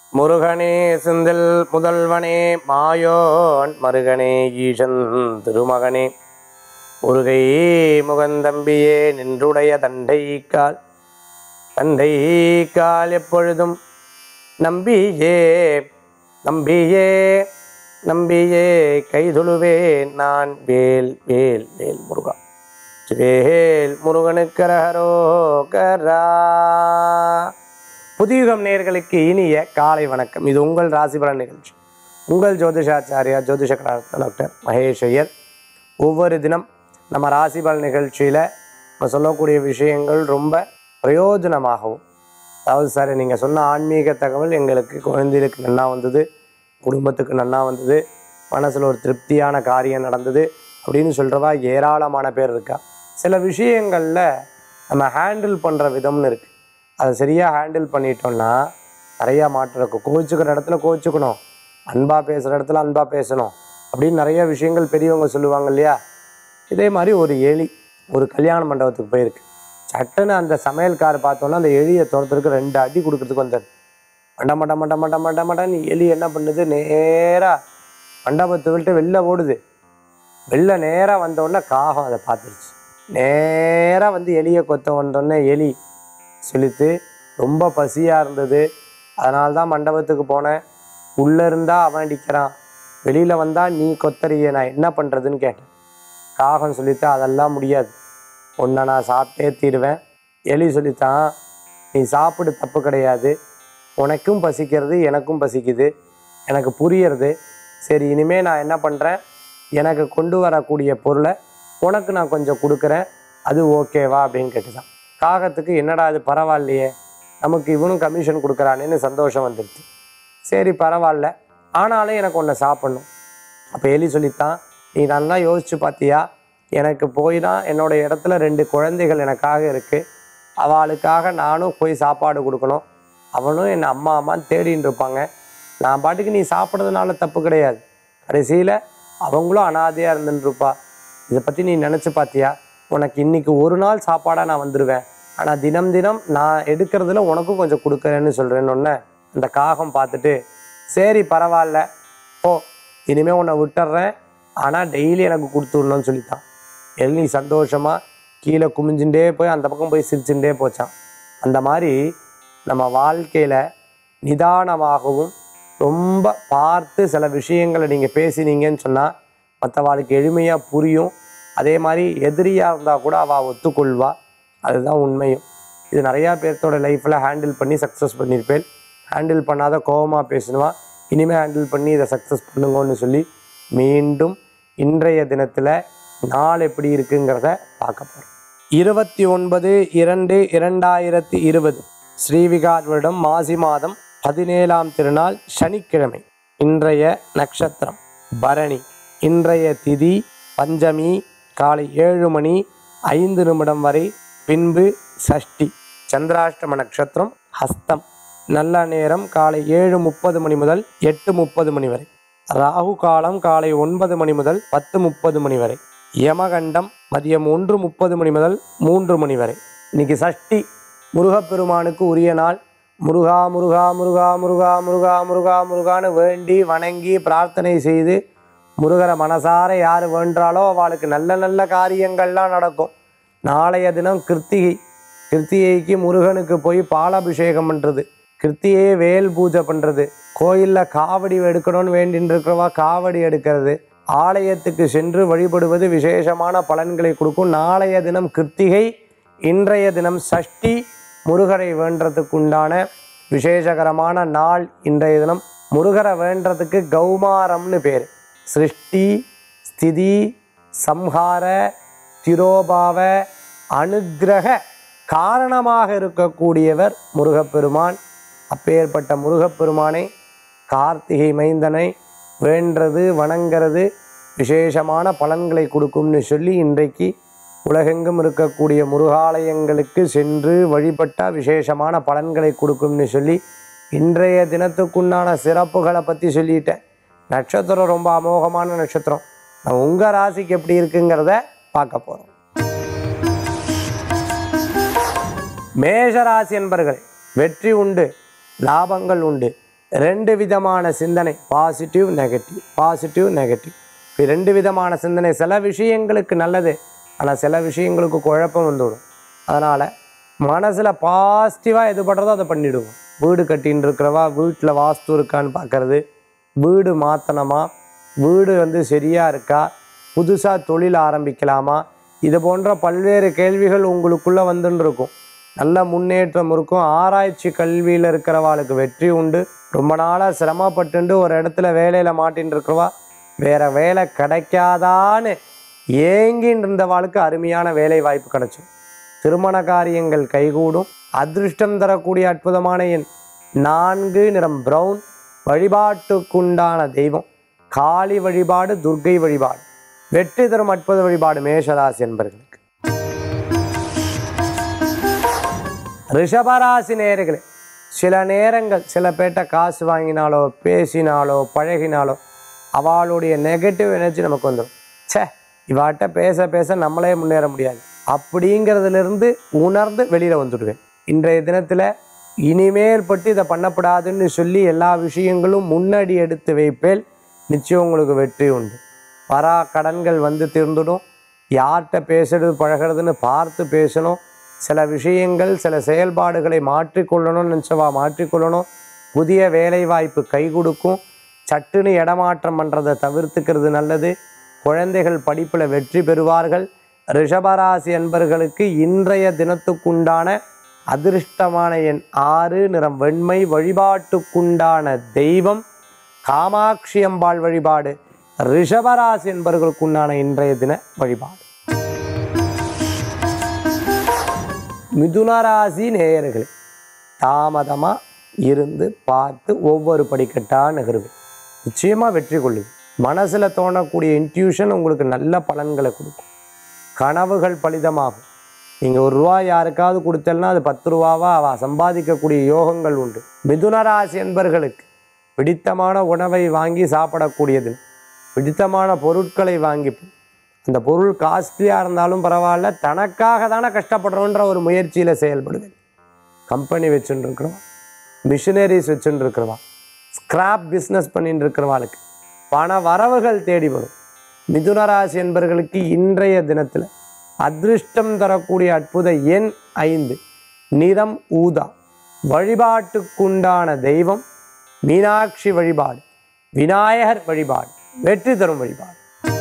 முருகனே செந்தில் முதல்வனே மாயோன் மருகனே ஈசன் திருமகனே முருகை முகந்தம்பியே நின்றுடைய தண்டை கால் தண்டை கால் எப்பொழுதும் நம்பியே நம்பியே நம்பியே கைதுழுவே நான் வேல் வேல் வேல் முருகா வேல் முருகனுக்கரகரோகரா புதியுகம் நேர்களுக்கு இனிய காலை வணக்கம் இது உங்கள் ராசிபலன் நிகழ்ச்சி உங்கள் ஜோதிஷாச்சாரியா ஜோதிஷ கலாரத்ன டாக்டர் மகேஷ் ஐயர் ஒவ்வொரு தினம் நம்ம ராசிபலன் நிகழ்ச்சியில் நம்ம சொல்லக்கூடிய விஷயங்கள் ரொம்ப பிரயோஜனமாகவும் அதாவது சார் நீங்கள் சொன்ன ஆன்மீக தகவல் எங்களுக்கு குழந்தைகளுக்கு நன்னா வந்தது குடும்பத்துக்கு நன்னா வந்தது மனசில் ஒரு திருப்தியான காரியம் நடந்தது அப்படின்னு சொல்கிறவா ஏராளமான பேர் இருக்கா சில விஷயங்களில் நம்ம ஹேண்டில் பண்ணுற விதம்னு இருக்குது அதை சரியாக ஹேண்டில் பண்ணிட்டோம்னா நிறையா மாற்றம் இருக்கும் கோவிச்சுக்கிற இடத்துல கோவிச்சுக்கணும் அன்பாக பேசுகிற இடத்துல அன்பாக பேசணும் அப்படின்னு நிறைய விஷயங்கள் பெரியவங்க சொல்லுவாங்க இல்லையா இதே மாதிரி ஒரு எலி ஒரு கல்யாண மண்டபத்துக்கு போயிருக்கு சட்டுன்னு அந்த சமையல்கார் பார்த்தோன்னா அந்த எலியை துரத்துறதுக்கு ரெண்டு அடி கொடுக்கறதுக்கு வந்தார் மண்ட மண்ட மண்ட மண்ட மண்ட மண்டன்னு எலி என்ன பண்ணுது நேராக மண்டபத்தை விட்டு வெளில ஓடுது வெளில நேராக வந்த உடனே காகம் அதை பார்த்துருச்சு நேராக வந்து எலியை கொத்த வந்தோடனே எலி செலுத்து ரொம்ப பசியாக இருந்தது அதனால தான் மண்டபத்துக்கு போனேன் உள்ளே இருந்தால் அவன் அடிக்கிறான் வெளியில் வந்தால் நீ கொத்தறிய நான் என்ன பண்ணுறதுன்னு கேட்டேன் காகம் சொல்லித்து அதெல்லாம் முடியாது உன்னை நான் சாப்பிட்டே தீருவேன் எலி சொல்லித்தான் நீ சாப்பிடு தப்பு கிடையாது உனக்கும் பசிக்கிறது எனக்கும் பசிக்குது எனக்கு புரியறது சரி இனிமேல் நான் என்ன பண்ணுறேன் எனக்கு கொண்டு வரக்கூடிய பொருளை உனக்கு நான் கொஞ்சம் கொடுக்குறேன் அது ஓகேவா அப்படின்னு கேட்டுதான் காகத்துக்கு என்னடா இது பரவாயில்லையே நமக்கு இவனும் கமிஷன் கொடுக்குறானேன்னு சந்தோஷம் வந்துடுச்சு சரி பரவாயில்ல ஆனாலும் எனக்கு ஒன்றை சாப்பிட்ணும் அப்போ எலி சொல்லித்தான் நீ நல்லா யோசிச்சு பார்த்தியா எனக்கு போய் தான் என்னோட இடத்துல ரெண்டு குழந்தைகள் எனக்காக இருக்குது அவளுக்காக நானும் போய் சாப்பாடு கொடுக்கணும் அவனும் என் அம்மா அம்மான்னு தேடின்னு இருப்பாங்க நான் பாட்டுக்கு நீ சாப்பிட்றதுனால தப்பு கிடையாது கடைசியில் அவங்களும் அனாதையாக இருந்துன்னு இருப்பா இதை பற்றி நீ நினச்சி பார்த்தியா உனக்கு இன்னைக்கு ஒரு நாள் சாப்பாடாக நான் வந்துடுவேன் ஆனால் தினம் தினம் நான் எடுக்கிறதுல உனக்கும் கொஞ்சம் கொடுக்குறேன்னு சொல்கிறேன்னு அந்த காகம் பார்த்துட்டு சரி பரவாயில்ல போ இனிமேல் உன்னை விட்டுறேன் ஆனால் டெய்லி எனக்கு கொடுத்துடணும்னு சொல்லித்தான் எல்லி சந்தோஷமாக கீழே குமிஞ்சுட்டே போய் அந்த பக்கம் போய் சிரிச்சுட்டே போச்சான் அந்த மாதிரி நம்ம வாழ்க்கையில் நிதானமாகவும் ரொம்ப பார்த்து சில விஷயங்களை நீங்கள் பேசினீங்கன்னு சொன்னால் மற்றவாளுக்கு எளிமையாக புரியும் அதே மாதிரி எதிரியாக இருந்தால் கூட அவள் ஒத்துக்கொள்வா அதுதான் உண்மையும் இது நிறையா பேர்த்தோட லைஃப்பில் ஹேண்டில் பண்ணி சக்ஸஸ் பண்ணியிருப்பேன் ஹேண்டில் பண்ணாத கோபமாக பேசினுவா இனிமேல் ஹேண்டில் பண்ணி இதை சக்ஸஸ் பண்ணுங்கன்னு சொல்லி மீண்டும் இன்றைய தினத்தில் நாள் எப்படி இருக்குங்கிறத பார்க்க போகிறோம் இருபத்தி ஒன்பது இரண்டு இரண்டாயிரத்தி இருபது ஸ்ரீவிகார் வருடம் மாசி மாதம் பதினேழாம் திருநாள் சனிக்கிழமை இன்றைய நட்சத்திரம் பரணி இன்றைய திதி பஞ்சமி காலை ஏழு மணி ஐந்து நிமிடம் வரை பின்பு சஷ்டி சந்திராஷ்டம நட்சத்திரம் ஹஸ்தம் நல்ல நேரம் காலை ஏழு முப்பது மணி முதல் எட்டு முப்பது மணி வரை ராகு காலம் காலை ஒன்பது மணி முதல் பத்து முப்பது மணி வரை யமகண்டம் மதியம் ஒன்று முப்பது மணி முதல் மூன்று மணி வரை இன்னைக்கு சஷ்டி முருகப்பெருமானுக்கு உரிய நாள் முருகா முருகா முருகா முருகா முருகா முருகா முருகான்னு வேண்டி வணங்கி பிரார்த்தனை செய்து முருகரை மனசார யார் வேண்டாலோ அவளுக்கு நல்ல நல்ல காரியங்கள்லாம் நடக்கும் நாளைய தினம் கிருத்திகை கிருத்திகைக்கு முருகனுக்கு போய் பாலாபிஷேகம் பண்ணுறது கிருத்திகையே வேல் பூஜை பண்ணுறது கோயிலில் காவடி எடுக்கணும்னு வேண்டின்னு இருக்கிறவா காவடி எடுக்கிறது ஆலயத்துக்கு சென்று வழிபடுவது விசேஷமான பலன்களை கொடுக்கும் நாளைய தினம் கிருத்திகை இன்றைய தினம் சஷ்டி முருகரை வேண்டதுக்கு உண்டான விசேஷகரமான நாள் இன்றைய தினம் முருகரை வேண்டதுக்கு கௌமாரம்னு பேர் சிருஷ்டி ஸ்திதி சம்ஹார திரோபாவ அனுக்கிரக காரணமாக இருக்கக்கூடியவர் முருகப்பெருமான் அப்பேற்பட்ட முருகப்பெருமானை கார்த்திகை மைந்தனை வேண்டது வணங்கிறது விசேஷமான பலன்களை கொடுக்கும்னு சொல்லி இன்றைக்கு உலகெங்கும் இருக்கக்கூடிய முருகாலயங்களுக்கு சென்று வழிபட்டால் விசேஷமான பலன்களை கொடுக்கும்னு சொல்லி இன்றைய தினத்துக்குண்டான சிறப்புகளை பற்றி சொல்லிட்டேன் நட்சத்திரம் ரொம்ப அமோகமான நட்சத்திரம் நான் உங்கள் ராசிக்கு எப்படி இருக்குங்கிறத பார்க்க போகிறோம் மேஷராசி என்பர்கள் வெற்றி உண்டு லாபங்கள் உண்டு ரெண்டு விதமான சிந்தனை பாசிட்டிவ் நெகட்டிவ் பாசிட்டிவ் நெகட்டிவ் இது ரெண்டு விதமான சிந்தனை சில விஷயங்களுக்கு நல்லது ஆனால் சில விஷயங்களுக்கு குழப்பம் வந்துவிடும் அதனால் மனசில் பாசிட்டிவாக எது படுறதோ அதை பண்ணிவிடுவோம் வீடு கட்டின்னு இருக்கிறவா வீட்டில் வாஸ்து இருக்கான்னு பார்க்கறது வீடு மாற்றணுமா வீடு வந்து சரியாக இருக்கா புதுசாக தொழில் ஆரம்பிக்கலாமா இது போன்ற பல்வேறு கேள்விகள் உங்களுக்குள்ளே வந்துன்னு இருக்கும் நல்ல முன்னேற்றம் இருக்கும் ஆராய்ச்சி கல்வியில் இருக்கிறவாளுக்கு வெற்றி உண்டு ரொம்ப நாளாக சிரமப்பட்டுண்டு ஒரு இடத்துல வேலையில் மாட்டின்னு இருக்கிறவா வேற வேலை கிடைக்காதான்னு ஏங்கின்னு இருந்தவாளுக்கு அருமையான வேலை வாய்ப்பு கிடைச்சிடும் திருமண காரியங்கள் கைகூடும் அதிர்ஷ்டம் தரக்கூடிய அற்புதமான எண் நான்கு நிறம் பிரவுன் வழிபாட்டுக்குண்டான தெய்வம் காளி வழிபாடு துர்க்கை வழிபாடு வெற்றி தரும் அற்புத வழிபாடு மேஷராசி என்பர்களுக்கு ரிஷபராசி நேயர்களே சில நேரங்கள் சில பேர்ட்ட காசு வாங்கினாலோ பேசினாலோ பழகினாலோ அவளுடைய நெகட்டிவ் எனர்ஜி நமக்கு வந்துடும் ச்சே இவாட்ட பேச பேச நம்மளே முன்னேற முடியாது அப்படிங்கிறதுலேருந்து உணர்ந்து வெளியில் வந்துடுவேன் இன்றைய தினத்தில் இனிமேல் பட்டு இதை பண்ணப்படாதுன்னு சொல்லி எல்லா விஷயங்களும் முன்னாடி எடுத்து வைப்பேல் நிச்சயம் உங்களுக்கு வெற்றி உண்டு வரா கடன்கள் வந்து தீர்ந்துடும் யார்கிட்ட பேசுறது பழகிறதுன்னு பார்த்து பேசணும் சில விஷயங்கள் சில செயல்பாடுகளை மாற்றிக்கொள்ளணும்னு நினச்சவா மாற்றிக்கொள்ளணும் புதிய வேலை வாய்ப்பு கை கொடுக்கும் சட்டுன்னு இடமாற்றம் பண்ணுறதை தவிர்த்துக்கிறது நல்லது குழந்தைகள் படிப்பில் வெற்றி பெறுவார்கள் ரிஷபராசி அன்பர்களுக்கு இன்றைய தினத்துக்குண்டான அதிர்ஷ்டமான எண் ஆறு நிறம் வெண்மை வழிபாட்டுக்குண்டான தெய்வம் காமாட்சி அம்பாள் வழிபாடு ரிஷபராசி என்பவர்களுக்குண்டான இன்றைய தின வழிபாடு மிதுனராசி நேயர்களே தாமதமாக இருந்து பார்த்து ஒவ்வொரு படிக்கட்டாக நகருவேன் நிச்சயமாக வெற்றி கொள்ளுது மனசில் தோணக்கூடிய இன்ட்யூஷன் உங்களுக்கு நல்ல பலன்களை கொடுக்கும் கனவுகள் பலிதமாகும் நீங்கள் ஒரு ரூபா யாருக்காவது கொடுத்தல்னா அது பத்து ரூபாவா அவ சம்பாதிக்கக்கூடிய யோகங்கள் உண்டு மிதுனராசி என்பர்களுக்கு பிடித்தமான உணவை வாங்கி சாப்பிடக்கூடியது பிடித்தமான பொருட்களை வாங்கி அந்த பொருள் காஸ்ட்லியாக இருந்தாலும் பரவாயில்ல தனக்காக தானே கஷ்டப்படுறோன்ற ஒரு முயற்சியில் செயல்படுவேன் கம்பெனி வச்சுட்டு இருக்கிறவா மிஷினரிஸ் வச்சுட்டு இருக்கிறவா ஸ்கிராப் பிஸ்னஸ் பண்ணிட்டு இருக்கிறவாளுக்கு பண வரவுகள் தேடி வரும் மிதுனராசி என்பவர்களுக்கு இன்றைய தினத்தில் அதிர்ஷ்டம் தரக்கூடிய அற்புத எண் ஐந்து நிறம் ஊதா வழிபாட்டுக்குண்டான தெய்வம் மீனாட்சி வழிபாடு விநாயகர் வழிபாடு வெற்றி தரும் வழிபாடு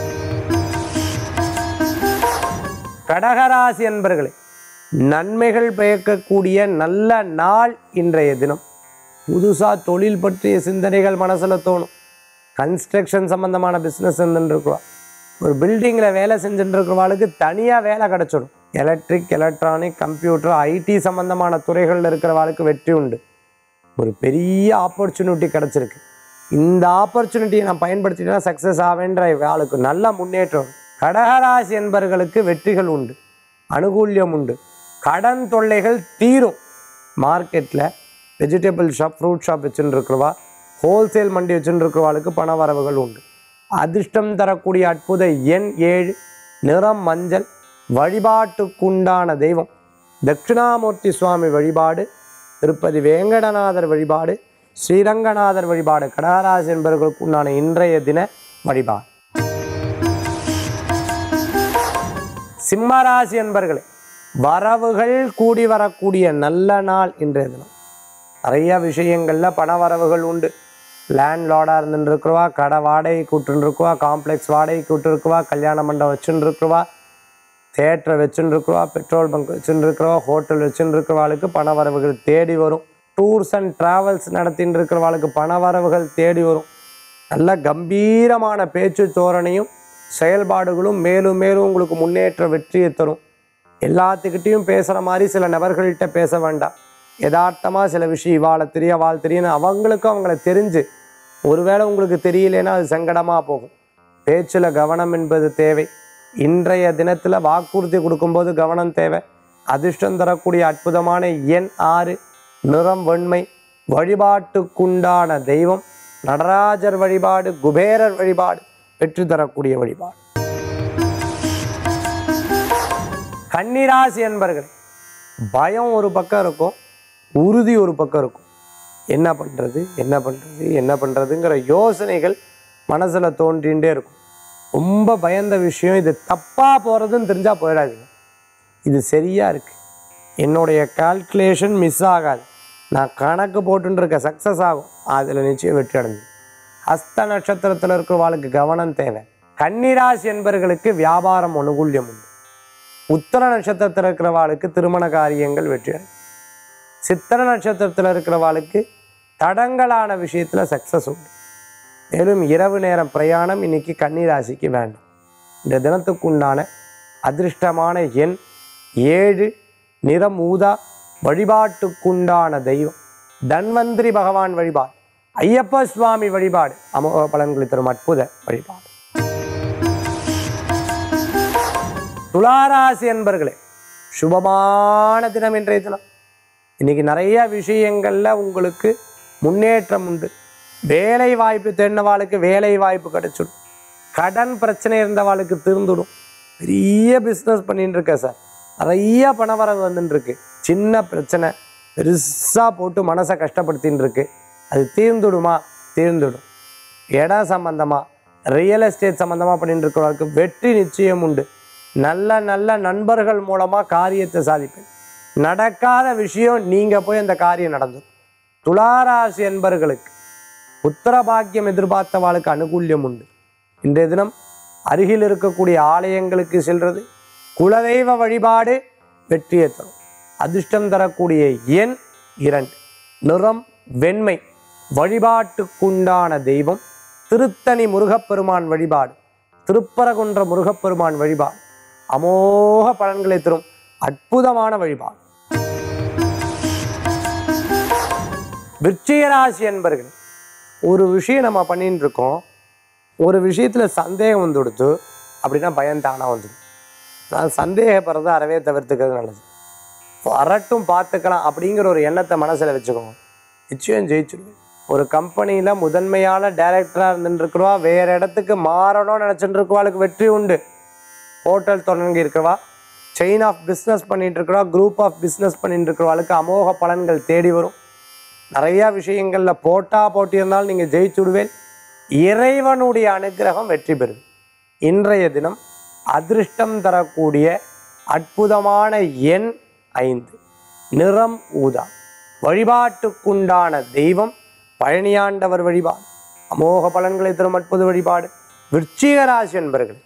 கடகராசி என்பர்களே நன்மைகள் பயக்கக்கூடிய நல்ல நாள் இன்றைய தினம் புதுசாக தொழில் பற்றிய சிந்தனைகள் மனசில் தோணும் கன்ஸ்ட்ரக்ஷன் சம்மந்தமான பிஸ்னஸ் இருந்துருக்குவா ஒரு பில்டிங்கில் வேலை செஞ்சுட்டு இருக்கிறவாளுக்கு தனியாக வேலை கிடச்சிடும் எலக்ட்ரிக் எலக்ட்ரானிக் கம்ப்யூட்டர் ஐடி சம்மந்தமான துறைகளில் இருக்கிறவாளுக்கு வெற்றி உண்டு ஒரு பெரிய ஆப்பர்ச்சுனிட்டி கிடச்சிருக்கு இந்த ஆப்பர்ச்சுனிட்டியை நான் பயன்படுத்தினா சக்ஸஸ் ஆவேன்ற ஆளுக்கு நல்ல முன்னேற்றம் கடகராசி என்பர்களுக்கு வெற்றிகள் உண்டு அனுகூல்யம் உண்டு கடன் தொல்லைகள் தீரும் மார்க்கெட்டில் வெஜிடபிள் ஷாப் ஃப்ரூட் ஷாப் வச்சுட்டு இருக்கிறவா ஹோல்சேல் மண்டி வச்சுட்டு இருக்கிறவாளுக்கு பண வரவுகள் உண்டு அதிர்ஷ்டம் தரக்கூடிய அற்புத எண் ஏழு நிறம் மஞ்சள் வழிபாட்டுக்குண்டான தெய்வம் தட்சிணாமூர்த்தி சுவாமி வழிபாடு திருப்பதி வேங்கடநாதர் வழிபாடு ஸ்ரீரங்கநாதர் வழிபாடு கடகராசி என்பவர்களுக்கு உண்டான இன்றைய தின வழிபாடு சிம்மராசி என்பர்களே வரவுகள் கூடி வரக்கூடிய நல்ல நாள் இன்றைய தினம் நிறைய விஷயங்களில் பண வரவுகள் உண்டு லேண்ட் லார்டாக இருந்துட்டு இருக்கிறவா கடை வாடகைக்கு விட்டுருக்குவா காம்ப்ளெக்ஸ் வாடகைக்கு விட்டுருக்குவா கல்யாண மண்டபம் வச்சுட்டு இருக்கிறவா தேட்டரை வச்சுட்டு இருக்கிறவா பெட்ரோல் பங்க் வச்சுட்டு இருக்கிறவா ஹோட்டல் வச்சுட்டு இருக்கிறவாளுக்கு பண வரவுகள் தேடி வரும் டூர்ஸ் அண்ட் ட்ராவல்ஸ் நடத்திட்டு இருக்கிறவாளுக்கு பண வரவுகள் தேடி வரும் நல்ல கம்பீரமான பேச்சு தோரணையும் செயல்பாடுகளும் மேலும் மேலும் உங்களுக்கு முன்னேற்ற வெற்றியை தரும் எல்லாத்துக்கிட்டையும் பேசுகிற மாதிரி சில நபர்கள்ட்ட பேச வேண்டாம் யதார்த்தமாக சில விஷயம் இவாளை தெரிய வாழ் தெரியும்னு அவங்களுக்கும் அவங்கள தெரிஞ்சு ஒருவேளை உங்களுக்கு தெரியலனா அது சங்கடமாக போகும் பேச்சில் கவனம் என்பது தேவை இன்றைய தினத்தில் வாக்குறுதி கொடுக்கும்போது கவனம் தேவை அதிர்ஷ்டம் தரக்கூடிய அற்புதமான எண் ஆறு நிறம் வெண்மை வழிபாட்டுக்குண்டான தெய்வம் நடராஜர் வழிபாடு குபேரர் வழிபாடு வெற்றி தரக்கூடிய வழிபாடு கன்னிராசி என்பர்களே பயம் ஒரு பக்கம் இருக்கும் உறுதி ஒரு பக்கம் இருக்கும் என்ன பண்ணுறது என்ன பண்ணுறது என்ன பண்ணுறதுங்கிற யோசனைகள் மனசில் தோன்றிகிட்டே இருக்கும் ரொம்ப பயந்த விஷயம் இது தப்பாக போகிறதுன்னு தெரிஞ்சால் போயிடாதீங்க இது சரியாக இருக்குது என்னுடைய கால்குலேஷன் மிஸ் ஆகாது நான் கணக்கு போட்டுன்னு இருக்க சக்ஸஸ் ஆகும் அதில் நிச்சயம் வெற்றி அடைஞ்சு ஹஸ்த நட்சத்திரத்தில் இருக்கிறவாளுக்கு கவனம் தேவை கன்னிராசி என்பர்களுக்கு வியாபாரம் அனுகூல்யம் உண்டு உத்தர நட்சத்திரத்தில் இருக்கிறவாளுக்கு திருமண காரியங்கள் வெற்றி அடையும் சித்திர நட்சத்திரத்தில் இருக்கிறவாளுக்கு தடங்கலான விஷயத்தில் சக்ஸஸ் உண்டு மேலும் இரவு நேரம் பிரயாணம் இன்னைக்கு கன்னிராசிக்கு வேண்டாம் இந்த தினத்துக்குண்டான அதிர்ஷ்டமான எண் ஏழு நிறம் ஊதா வழிபாட்டுக்குண்டான தெய்வம் தன்வந்திரி பகவான் வழிபாடு ஐயப்ப சுவாமி வழிபாடு அமோக பலன்களை தரும் அற்புத வழிபாடு துளாராசி என்பர்களே சுபமான தினம் இன்றைய தினம் இன்னைக்கு நிறைய விஷயங்கள்ல உங்களுக்கு முன்னேற்றம் உண்டு வேலை வாய்ப்பு தேடினவாளுக்கு வேலை வாய்ப்பு கிடைச்சிடும் கடன் பிரச்சனை இருந்தவாளுக்கு தீர்ந்துடும் பெரிய பிஸ்னஸ் பண்ணிட்டு இருக்கேன் சார் நிறைய பணவரவு வந்துட்டு இருக்கு சின்ன பிரச்சனை பெருசாக போட்டு மனசை கஷ்டப்படுத்தின்னு இருக்கு அது தீர்ந்துடுமா தீர்ந்துடும் இடம் சம்பந்தமா ரியல் எஸ்டேட் சம்பந்தமா பண்ணிட்டு இருக்கிறவங்களுக்கு வெற்றி நிச்சயம் உண்டு நல்ல நல்ல நண்பர்கள் மூலமா காரியத்தை சாதிப்பேன் நடக்காத விஷயம் நீங்க போய் அந்த காரியம் நடந்துடும் துளாராசி என்பர்களுக்கு புத்திர பாக்கியம் எதிர்பார்த்தவாளுக்கு அனுகூல்யம் உண்டு இன்றைய தினம் அருகில் இருக்கக்கூடிய ஆலயங்களுக்கு செல்றது குலதெய்வ வழிபாடு வெற்றியை தரும் அதிர்ஷ்டம் தரக்கூடிய எண் இரண்டு நிறம் வெண்மை வழிபாட்டுக்குண்டான தெய்வம் திருத்தணி முருகப்பெருமான் வழிபாடு திருப்பரகுன்ற முருகப்பெருமான் வழிபாடு அமோக பலன்களை தரும் அற்புதமான வழிபாடு விருச்சிகராசி என்பர்கள் ஒரு விஷயம் நம்ம பண்ணிட்டு இருக்கோம் ஒரு விஷயத்தில் சந்தேகம் வந்து கொடுத்து அப்படின்னா பயம் தானாக வந்துடும் நான் சந்தேகப்படுறதை அறவே தவிர்த்துக்கிறது நல்லது வரட்டும் பார்த்துக்கலாம் அப்படிங்கிற ஒரு எண்ணத்தை மனசில் வச்சுக்கோங்க நிச்சயம் ஜெயிச்சிடுவேன் ஒரு கம்பெனியில் முதன்மையான டைரக்டராக இருந்துட்டு இருக்கிறவா வேறு இடத்துக்கு மாறணும்னு நினச்சிட்டு இருக்கவாளுக்கு வெற்றி உண்டு ஹோட்டல் தொடங்கி இருக்கிறவா செயின் ஆஃப் பிஸ்னஸ் பண்ணிட்டு இருக்கிறவா குரூப் ஆஃப் பிஸ்னஸ் பண்ணிட்டு இருக்கிறவாளுக்கு அமோக பலன்கள் தேடி வரும் நிறையா விஷயங்களில் போட்டா போட்டி இருந்தாலும் நீங்கள் ஜெயிச்சுடுவேன் இறைவனுடைய அனுக்கிரகம் வெற்றி பெறும் இன்றைய தினம் அதிர்ஷ்டம் தரக்கூடிய அற்புதமான எண் ஐந்து நிறம் ஊதா வழிபாட்டுக்குண்டான தெய்வம் பழனியாண்டவர் வழிபாடு அமோக பலன்களை தரும் அற்புத வழிபாடு விருச்சிகராசி என்பர்களுக்கு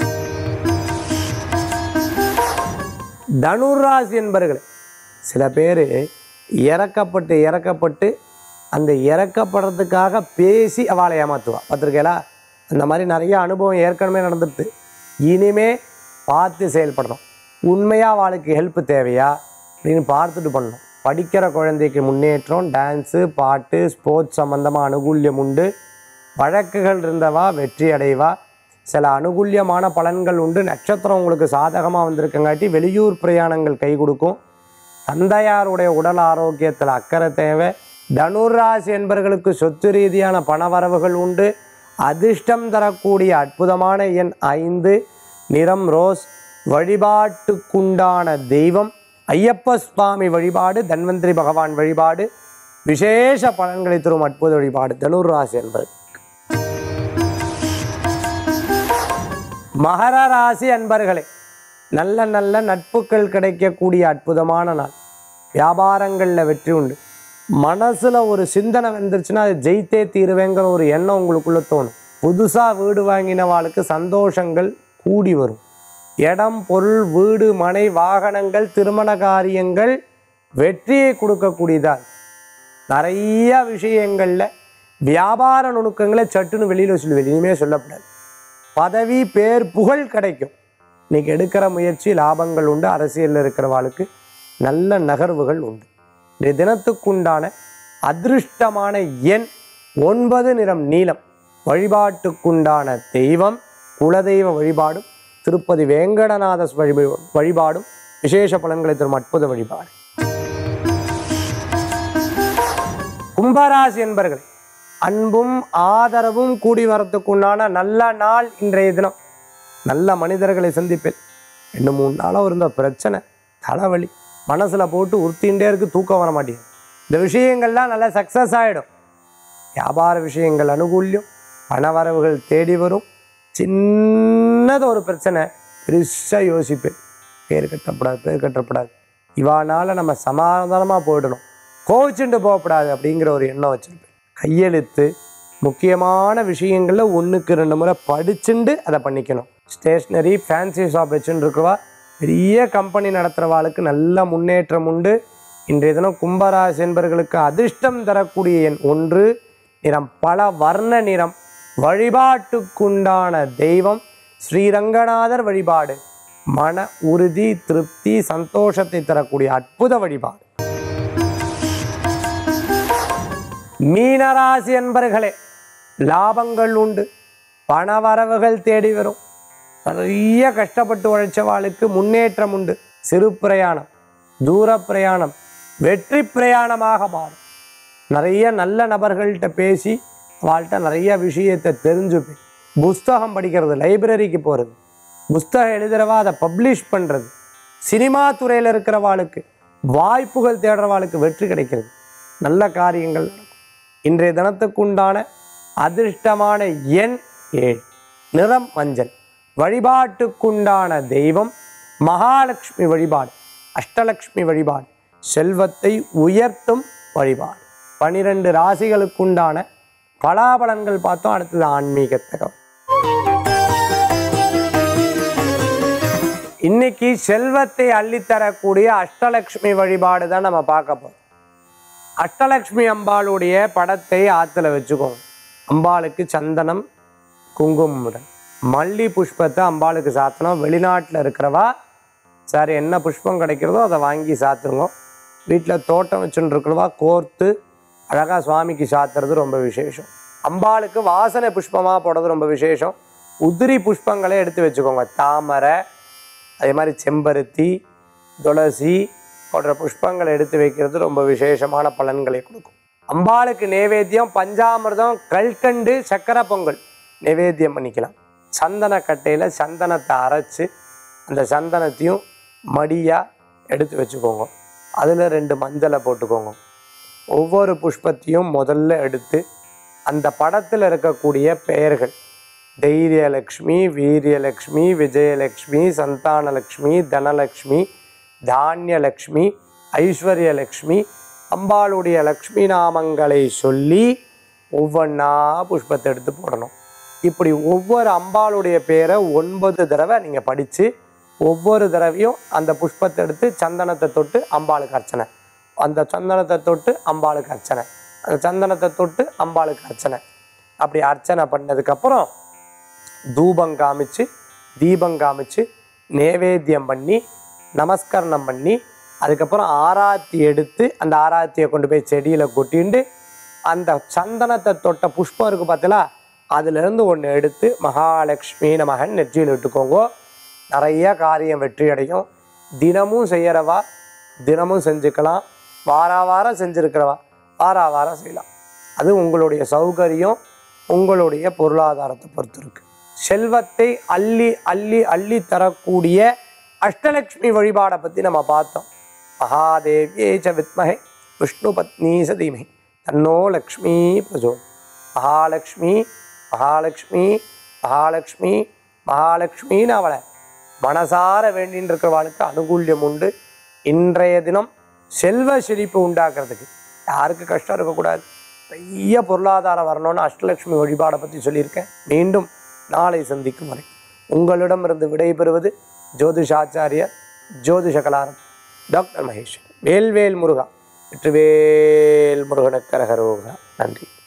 தனுராசி என்பர்களே சில பேர் இறக்கப்பட்டு இறக்கப்பட்டு அந்த இறக்கப்படுறதுக்காக பேசி அவளை ஏமாத்துவா பார்த்துருக்கேளா அந்த மாதிரி நிறைய அனுபவம் ஏற்கனவே நடந்துட்டு இனிமே பார்த்து செயல்படணும் உண்மையாக அவளுக்கு ஹெல்ப் தேவையா அப்படின்னு பார்த்துட்டு பண்ணணும் படிக்கிற குழந்தைக்கு முன்னேற்றம் டான்ஸு பாட்டு ஸ்போர்ட்ஸ் சம்மந்தமாக அனுகூல்யம் உண்டு வழக்குகள் இருந்தவா வெற்றி அடைவா சில அனுகூல்யமான பலன்கள் உண்டு நட்சத்திரம் உங்களுக்கு சாதகமாக வந்திருக்கங்காட்டி வெளியூர் பிரயாணங்கள் கை கொடுக்கும் தந்தையாருடைய உடல் ஆரோக்கியத்தில் அக்கறை தேவை தனுராசி என்பவர்களுக்கு சொத்து ரீதியான பணவரவுகள் உண்டு அதிர்ஷ்டம் தரக்கூடிய அற்புதமான எண் ஐந்து நிறம் ரோஸ் வழிபாட்டுக்குண்டான தெய்வம் ஐயப்ப சுவாமி வழிபாடு தன்வந்திரி பகவான் வழிபாடு விசேஷ பலன்களை தரும் அற்புத வழிபாடு தனுராசி என்பது மகர ராசி அன்பர்களே நல்ல நல்ல நட்புகள் கிடைக்கக்கூடிய அற்புதமான நாள் வியாபாரங்களில் வெற்றி உண்டு மனசில் ஒரு சிந்தனை வந்துருச்சுன்னா அது ஜெயித்தே தீருவேங்கிற ஒரு எண்ணம் உங்களுக்குள்ள தோணும் புதுசாக வீடு வாங்கினவாளுக்கு சந்தோஷங்கள் கூடி வரும் இடம் பொருள் வீடு மனை வாகனங்கள் திருமண காரியங்கள் வெற்றியை கொடுக்கக்கூடியதால் நிறைய விஷயங்களில் வியாபார நுணுக்கங்களை சட்டுன்னு வெளியில் சொல்லுவேன் இனிமேல் சொல்லப்படாது பதவி பேர் புகழ் கிடைக்கும் இன்னைக்கு எடுக்கிற முயற்சி லாபங்கள் உண்டு அரசியலில் இருக்கிறவாளுக்கு நல்ல நகர்வுகள் உண்டு இந்த தினத்துக்குண்டான அதிருஷ்டமான எண் ஒன்பது நிறம் நீலம் வழிபாட்டுக்குண்டான தெய்வம் குலதெய்வ வழிபாடும் திருப்பதி வேங்கடநாத வழி வழிபாடும் விசேஷ பலன்களை தரும் அற்புத வழிபாடு கும்பராசி என்பர்கள் அன்பும் ஆதரவும் கூடி வரத்துக்குண்டான நல்ல நாள் இன்றைய தினம் நல்ல மனிதர்களை சந்திப்பேன் ரெண்டு மூணு நாளாக இருந்த பிரச்சனை தலைவலி மனசில் போட்டு உறுத்திகிட்டே இருக்கு தூக்கம் வர மாட்டேங்குது இந்த விஷயங்கள்லாம் நல்லா சக்ஸஸ் ஆகிடும் வியாபார விஷயங்கள் அனுகூல்யம் பணவரவுகள் தேடி வரும் சின்னது ஒரு பிரச்சனை பெருசாக யோசிப்பேன் பேர் கட்டப்படாது பேர் கட்டப்படாது இவானால நம்ம சமாதானமாக போயிடணும் கோவிச்சுட்டு போகக்கூடாது அப்படிங்கிற ஒரு எண்ணம் வச்சுருப்பேன் கையெழுத்து முக்கியமான விஷயங்களில் ஒன்றுக்கு ரெண்டு முறை படிச்சுண்டு அதை பண்ணிக்கணும் ஸ்டேஷ்னரி ஃபேன்சி ஷாப் வச்சுட்டு இருக்கிறவா பெரிய கம்பெனி நடத்துகிறவாளுக்கு நல்ல முன்னேற்றம் உண்டு இன்றைய தினம் கும்பராசி என்பவர்களுக்கு அதிர்ஷ்டம் தரக்கூடிய எண் ஒன்று நிறம் பல வர்ண நிறம் வழிபாட்டுக்குண்டான தெய்வம் ஸ்ரீரங்கநாதர் வழிபாடு மன உறுதி திருப்தி சந்தோஷத்தை தரக்கூடிய அற்புத வழிபாடு மீனராசி என்பர்களே லாபங்கள் உண்டு பணவரவுகள் தேடி வரும் நிறைய கஷ்டப்பட்டு உழைச்சவாளுக்கு முன்னேற்றம் உண்டு சிறு பிரயாணம் தூர பிரயாணம் வெற்றி பிரயாணமாக மாறும் நிறைய நல்ல நபர்கள்ட்ட பேசி அவள்கிட்ட நிறைய விஷயத்தை தெரிஞ்சுப்பேன் புஸ்தகம் படிக்கிறது லைப்ரரிக்கு போகிறது புஸ்தகம் எழுதுறவா அதை பப்ளிஷ் பண்ணுறது சினிமா துறையில் இருக்கிறவாளுக்கு வாய்ப்புகள் தேடுறவாளுக்கு வெற்றி கிடைக்கிறது நல்ல காரியங்கள் நடக்கும் இன்றைய தினத்துக்குண்டான அதிர்ஷ்டமான எண் ஏழு நிறம் மஞ்சள் வழிபாட்டுக்குண்டான தெய்வம் மகாலட்சுமி வழிபாடு அஷ்டலக்ஷ்மி வழிபாடு செல்வத்தை உயர்த்தும் வழிபாடு பனிரெண்டு ராசிகளுக்குண்டான பலாபலன்கள் பார்த்தோம் அடுத்தது ஆன்மீக தகவல் இன்னைக்கு செல்வத்தை அள்ளித்தரக்கூடிய அஷ்டலக்ஷ்மி வழிபாடு தான் நம்ம பார்க்க போறோம் அஷ்டலக்ஷ்மி அம்பாளுடைய படத்தை ஆற்றுல வச்சுக்கோங்க அம்பாளுக்கு சந்தனம் குங்குமமுடன் மல்லி புஷ்பத்தை அம்பாளுக்கு சாத்தணும் வெளிநாட்டில் இருக்கிறவா சார் என்ன புஷ்பம் கிடைக்கிறதோ அதை வாங்கி சாத்துருங்க வீட்டில் தோட்டம் வச்சுட்டு இருக்கிறவா கோர்த்து அழகாக சுவாமிக்கு சாத்துறது ரொம்ப விசேஷம் அம்பாளுக்கு வாசனை புஷ்பமாக போடுறது ரொம்ப விசேஷம் உதிரி புஷ்பங்களை எடுத்து வச்சுக்கோங்க தாமரை அதே மாதிரி செம்பருத்தி துளசி போன்ற புஷ்பங்களை எடுத்து வைக்கிறது ரொம்ப விசேஷமான பலன்களை கொடுக்கும் அம்பாளுக்கு நைவேத்தியம் பஞ்சாமிர்தம் கல்கண்டு சக்கரை பொங்கல் நைவேத்தியம் பண்ணிக்கலாம் சந்தன கட்டையில் சந்தனத்தை அரைச்சு அந்த சந்தனத்தையும் மடியாக எடுத்து வச்சுக்கோங்க அதில் ரெண்டு மஞ்சளை போட்டுக்கோங்க ஒவ்வொரு புஷ்பத்தையும் முதல்ல எடுத்து அந்த படத்தில் இருக்கக்கூடிய பெயர்கள் தைரியலக்ஷ்மி வீரியலக்ஷ்மி விஜயலக்ஷ்மி சந்தானலக்ஷ்மி தனலக்ஷ்மி தானியலக்ஷ்மி ஐஸ்வர்யலக்ஷ்மி அம்பாளுடைய லக்ஷ்மி நாமங்களை சொல்லி ஒவ்வொன்றா புஷ்பத்தை எடுத்து போடணும் இப்படி ஒவ்வொரு அம்பாளுடைய பேரை ஒன்பது தடவை நீங்கள் படித்து ஒவ்வொரு தடவையும் அந்த புஷ்பத்தை எடுத்து சந்தனத்தை தொட்டு அம்பாளுக்கு அர்ச்சனை அந்த சந்தனத்தை தொட்டு அம்பாளுக்கு அர்ச்சனை அந்த சந்தனத்தை தொட்டு அம்பாளுக்கு அர்ச்சனை அப்படி அர்ச்சனை பண்ணதுக்கப்புறம் தூபம் காமிச்சு தீபம் காமிச்சு நேவேத்தியம் பண்ணி நமஸ்கரணம் பண்ணி அதுக்கப்புறம் ஆராத்தி எடுத்து அந்த ஆராத்தியை கொண்டு போய் செடியில் கொட்டிண்டு அந்த சந்தனத்தை தொட்ட புஷ்பம் இருக்குது பார்த்தீங்களா அதுலேருந்து ஒன்று எடுத்து மகாலட்சுமி நமகன் நெற்றியில் விட்டுக்கோங்க நிறைய காரியம் வெற்றி அடையும் தினமும் செய்யறவா தினமும் செஞ்சுக்கலாம் வாரா வாரம் செஞ்சுருக்கிறவா வாரா வாரம் செய்யலாம் அது உங்களுடைய சௌகரியம் உங்களுடைய பொருளாதாரத்தை பொறுத்து இருக்கு செல்வத்தை அள்ளி அள்ளி அள்ளி தரக்கூடிய அஷ்டலக்ஷ்மி வழிபாடை பற்றி நம்ம பார்த்தோம் மகாதேவியே ச வித்மஹே விஷ்ணு பத்னி சதீமஹி தன்னோ லக்ஷ்மி பிரஜோ மகாலட்சுமி மகாலட்சுமி மகாலட்சுமி மகாலட்சுமின்னு அவளை மனசார வேண்டின்னு இருக்கிறவாளுக்கு அனுகூல்யம் உண்டு இன்றைய தினம் செல்வ செழிப்பு உண்டாக்குறதுக்கு யாருக்கு கஷ்டம் இருக்கக்கூடாது நிறைய பொருளாதாரம் வரணும்னு அஷ்டலட்சுமி வழிபாடை பற்றி சொல்லியிருக்கேன் மீண்டும் நாளை சந்திக்கும் வரை உங்களிடமிருந்து விடைபெறுவது ஜோதிஷாச்சாரியர் ஜோதிஷ கலாரம் டாக்டர் மகேஷ் வேல்வேல் முருகா வெற்றிவேல் முருகனுக்கு கரகரோகா நன்றி